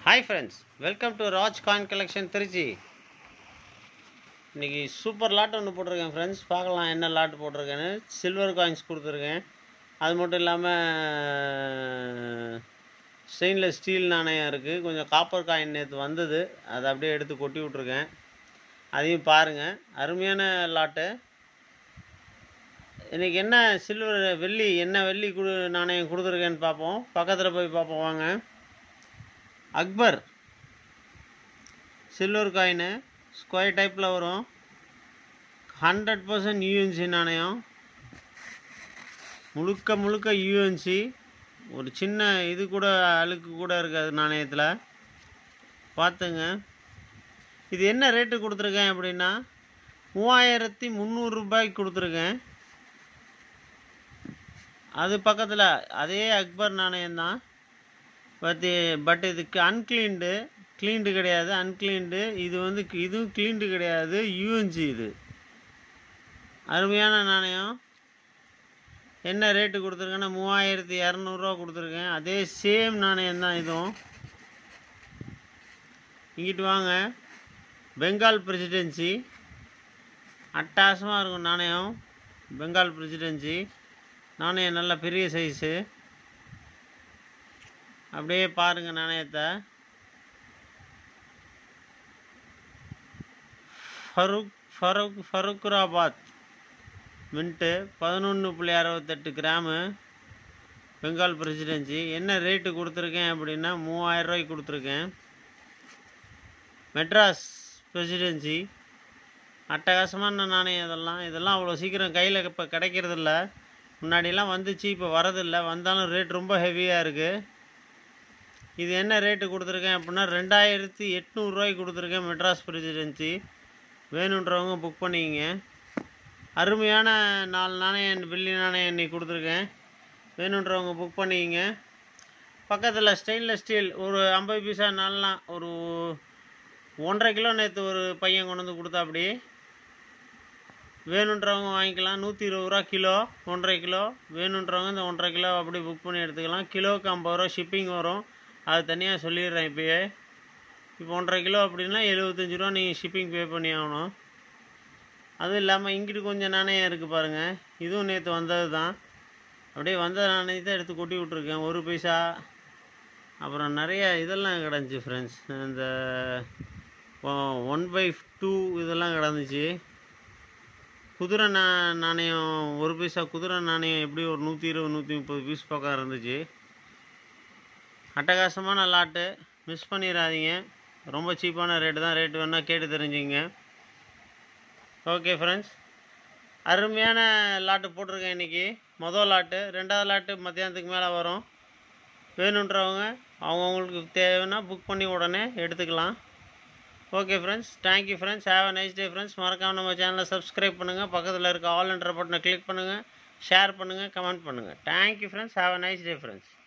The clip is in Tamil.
hi friends welcome to Raj coin collection Trichy இன்றைக்கி சூப்பர் லாட் ஒன்று போட்டிருக்கேன் ஃப்ரெண்ட்ஸ் பார்க்கலாம் என்ன லாட் போட்டிருக்கேன்னு சில்வர் காயின்ஸ் கொடுத்துருக்கேன் அது மட்டும் இல்லாமல் ஸ்டெயின்லெஸ் ஸ்டீல் நாணயம் இருக்குது கொஞ்சம் காப்பர் காயின் நேற்று வந்தது அதை அப்படியே எடுத்து கொட்டி விட்ருக்கேன் அதையும் பாருங்கள் அருமையான லாட்டு இன்றைக்கி என்ன சில்வர் வெள்ளி என்ன வெள்ளி கொடு நாணயம் கொடுத்துருக்கேன்னு பார்ப்போம் பக்கத்தில் போய் பார்ப்போம் வாங்க அக்பர் சில்வர் காயின் ஸ்கொயர் டைப்பில் வரும் ஹண்ட்ரட் பர்சன்ட் யூஎன்சி நாணயம் முழுக்க முழுக்க யூஎன்சி ஒரு சின்ன இது கூட அழுக்கு கூட இருக்காது நாணயத்தில் பார்த்துங்க இது என்ன ரேட்டு கொடுத்துருக்கேன் அப்படின்னா மூவாயிரத்தி முந்நூறு ரூபாய்க்கு கொடுத்துருக்கேன் அது பக்கத்தில் அதே அக்பர் நாணயம் தான் பட் பட் இதுக்கு அன்க்ளீன்டு க்ளீன்டு கிடையாது அன்க்ளீன்டு இது வந்து இதுவும் க்ளீன்டு கிடையாது யூஎன்ஜி இது அருமையான நாணயம் என்ன ரேட்டு கொடுத்துருக்கேன்னா மூவாயிரத்தி இரநூறுவா கொடுத்துருக்கேன் அதே சேம் நாணயம் தான் இதுவும் இங்கிட்டு வாங்க பெங்கால் பிரசிடென்சி அட்டாசமாக இருக்கும் நாணயம் பெங்கால் பிரசிடென்சி நாணயம் நல்ல பெரிய சைஸு அப்படியே பாருங்கள் நாணயத்தை ஃபருக் ஃபருக் ஃபருக்குராபாத் மின்ட்டு பதினொன்று புள்ளி அறுபத்தெட்டு கிராமு பெங்கால் பிரசிடென்சி என்ன ரேட்டு கொடுத்துருக்கேன் அப்படின்னா மூவாயிரம் ரூபாய்க்கு கொடுத்துருக்கேன் மெட்ராஸ் பிரசிடென்சி அட்டகாசமான நாணயம் இதெல்லாம் இதெல்லாம் அவ்வளோ சீக்கிரம் கையில் இப்போ கிடைக்கிறதில்ல முன்னாடிலாம் வந்துச்சு இப்போ வரதில்லை வந்தாலும் ரேட் ரொம்ப ஹெவியாக இருக்குது இது என்ன ரேட்டு கொடுத்துருக்கேன் அப்படின்னா ரெண்டாயிரத்தி எட்நூறுரூவாய்க்கு கொடுத்துருக்கேன் மெட்ராஸ் பிரசிடென்சி வேணுன்றவங்க புக் பண்ணிக்கங்க அருமையான நாலு நாணயம் வெள்ளி நாணயம் இன்னைக்கு கொடுத்துருக்கேன் வேணுன்றவங்க புக் பண்ணிக்கங்க பக்கத்தில் ஸ்டெயின்லெஸ் ஸ்டீல் ஒரு ஐம்பது பைசா நாலாம் ஒரு ஒன்றரை கிலோ நேற்று ஒரு பையன் கொண்டு வந்து கொடுத்தா அப்படி வேணுன்றவங்க வாங்கிக்கலாம் நூற்றி இருபது ரூபா கிலோ ஒன்றரை கிலோ வேணுன்றவங்க இந்த ஒன்றரை கிலோ அப்படி புக் பண்ணி எடுத்துக்கலாம் கிலோவுக்கு ஐம்பது ரூபா ஷிப்பிங் வரும் அது தனியாக சொல்லிடுறேன் இப்போயே இப்போ ஒன்றரை கிலோ அப்படின்னா எழுபத்தஞ்சி ரூபா நீங்கள் ஷிப்பிங் பே பண்ணி ஆகணும் அதுவும் இல்லாமல் இங்கிட்டு கொஞ்சம் நாணயம் இருக்குது பாருங்கள் இதுவும் நேற்று வந்தது தான் அப்படியே வந்த நாணயத்தை எடுத்து கொட்டி விட்ருக்கேன் ஒரு பைசா அப்புறம் நிறைய இதெல்லாம் கிடந்துச்சு ஃப்ரெண்ட்ஸ் இந்த ஒன் பை டூ இதெல்லாம் கிடந்துச்சு குதிரை நா நாணயம் ஒரு பைசா குதிரை நாணயம் எப்படி ஒரு நூற்றி இருபது நூற்றி முப்பது பீஸ் பக்கம் இருந்துச்சு அட்டகாசமான லாட்டு மிஸ் பண்ணிடாதீங்க ரொம்ப சீப்பான ரேட்டு தான் ரேட்டு வேணால் கேட்டு தெரிஞ்சுங்க ஓகே ஃப்ரெண்ட்ஸ் அருமையான லாட்டு போட்டிருக்கேன் இன்றைக்கி மொதல் லாட்டு ரெண்டாவது லாட்டு மத்தியானத்துக்கு மேலே வரும் வேணுன்றவங்க அவங்கவுங்களுக்கு தேவைன்னா புக் பண்ணி உடனே எடுத்துக்கலாம் okay friends thank you friends have a nice day friends மறக்காம நம்ம சேனலை சப்ஸ்கிரைப் பண்ணுங்கள் பக்கத்தில் இருக்க ஆல் என்ற பட்டனை கிளிக் பண்ணுங்கள் ஷேர் பண்ணுங்கள் கமெண்ட் பண்ணுங்கள் thank you friends have a nice day friends